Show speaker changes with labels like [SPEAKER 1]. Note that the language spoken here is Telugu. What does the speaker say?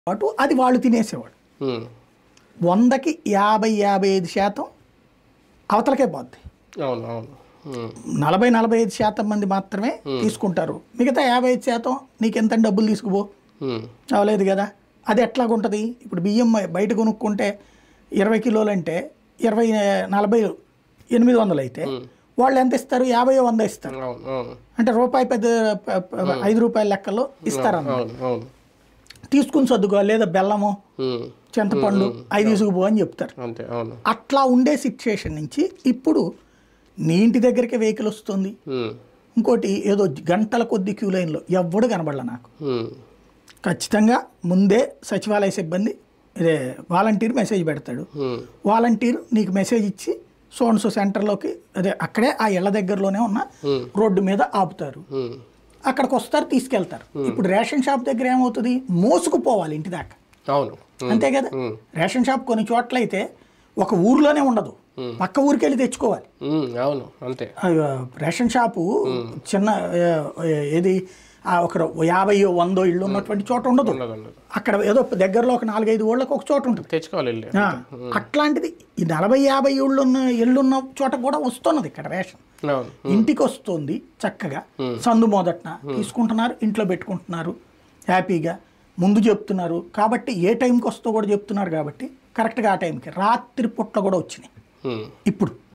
[SPEAKER 1] పాటు అది వాళ్ళు తినేసేవాడు
[SPEAKER 2] ఉమ్.
[SPEAKER 1] వందకి యాభై యాభై ఐదు శాతం అవతలకే పోద్ది
[SPEAKER 2] అవును అవును ఉమ్.
[SPEAKER 1] నలభై నలభై ఐదు శాతం మంది మాత్రమే తీసుకుంటారు మిగతా యాభై ఐదు శాతం నీకు ఎంత డబ్బులు తీసుకుపో
[SPEAKER 2] ఉమ్.
[SPEAKER 1] అవలేదు కదా అది ఎట్లాగుంటుంది ఇప్పుడు బియ్యం బయట కొనుక్కుంటే ఇరవై కిలోలు అంటే ఇరవై నలభై ఎనిమిది వందలు అయితే వాళ్ళు ఎంత ఇస్తారు యాభై వంద ఇస్తారు
[SPEAKER 2] అవును అవును
[SPEAKER 1] అంటే రూపాయి పెద్ద ప- ప- ఐదు రూపాయల లెక్కలో ఇస్తారన్నమాట
[SPEAKER 2] అవును అవును
[SPEAKER 1] తీసుకుని సర్దుకో లేదా బెల్లము
[SPEAKER 2] ఉమ్.
[SPEAKER 1] చింతపండు అవి తీసుకుపో అని చెప్తారు
[SPEAKER 2] అంతే అవును
[SPEAKER 1] అట్లా ఉండే సిచ్యుయేషన్ నుంచి ఇప్పుడు నీ ఇంటి దగ్గరికి వెహికల్ వస్తుంది
[SPEAKER 2] ఉమ్.
[SPEAKER 1] ఇంకోటి ఏదో గంటల కొద్ది క్యూ లైన్లో ఎవ్వడు కనబడలే నాకు
[SPEAKER 2] ఉమ్.
[SPEAKER 1] ఖచ్చితంగా ముందే సచివాలయ సిబ్బంది ఇదే వాలంటీర్ మెసేజ్ పెడతాడు
[SPEAKER 2] ఉమ్.
[SPEAKER 1] వాలంటీర్ నీకు మెసేజ్ ఇచ్చి సోన్సో సెంటర్లోకి అదే అక్కడే ఆ ఇళ్ళ దగ్గరలోనే ఉన్న
[SPEAKER 2] Hmm.
[SPEAKER 1] రోడ్డు మీద ఆపుతారు
[SPEAKER 2] ఉమ్.
[SPEAKER 1] అక్కడికి వస్తారు తీసుకెళ్తారు ఇప్పుడు రేషన్ షాప్ దగ్గర ఏమవుతుంది మోసుకుపోవాలి ఇంటి దాకా
[SPEAKER 2] అవును ఉమ్.
[SPEAKER 1] అంతే కదా
[SPEAKER 2] Hmm.
[SPEAKER 1] రేషన్ షాప్ కొన్ని చోట్ల అయితే ఒక ఊర్లోనే ఉండదు పక్క ఊరికి వెళ్ళి తెచ్చుకోవాలి
[SPEAKER 2] ఉమ్. అవును అంతే
[SPEAKER 1] ఆ, రేషన్ షాపు చిన్న ఆ, ఏది ఆ, ఒక యాభై వందో ఇళ్ళు ఉన్నటువంటి చోట ఉండదు
[SPEAKER 2] ఉండదు ఉండదు
[SPEAKER 1] అక్కడ ఏదో దగ్గరలో ఒక నాలుగైదు ఊళ్ళకి ఒక చోట ఉంటుంది
[SPEAKER 2] తెచ్చుకోవాలి వెళ్ళి
[SPEAKER 1] ఆ, అట్లాంటిది ఈ నలభై యాభై ఇళ్ళున్న ఇళ్ళున్న చోట కూడా వస్తున్నది ఇక్కడ రేషన్
[SPEAKER 2] అవును
[SPEAKER 1] ఇంటికి వస్తుంది చక్కగా సందు మొదటన తీసుకుంటున్నారు ఇంట్లో పెట్టుకుంటున్నారు హ్యాపీగా ముందు చెప్తున్నారు కాబట్టి ఏ టైంకి వస్తో కూడా చెప్తున్నారు కాబట్టి కరెక్ట్గా ఆ టైంకి రాత్రి పుట్ల కూడా వచ్చినాయి
[SPEAKER 2] ఉమ్.
[SPEAKER 1] ఇప్పుడు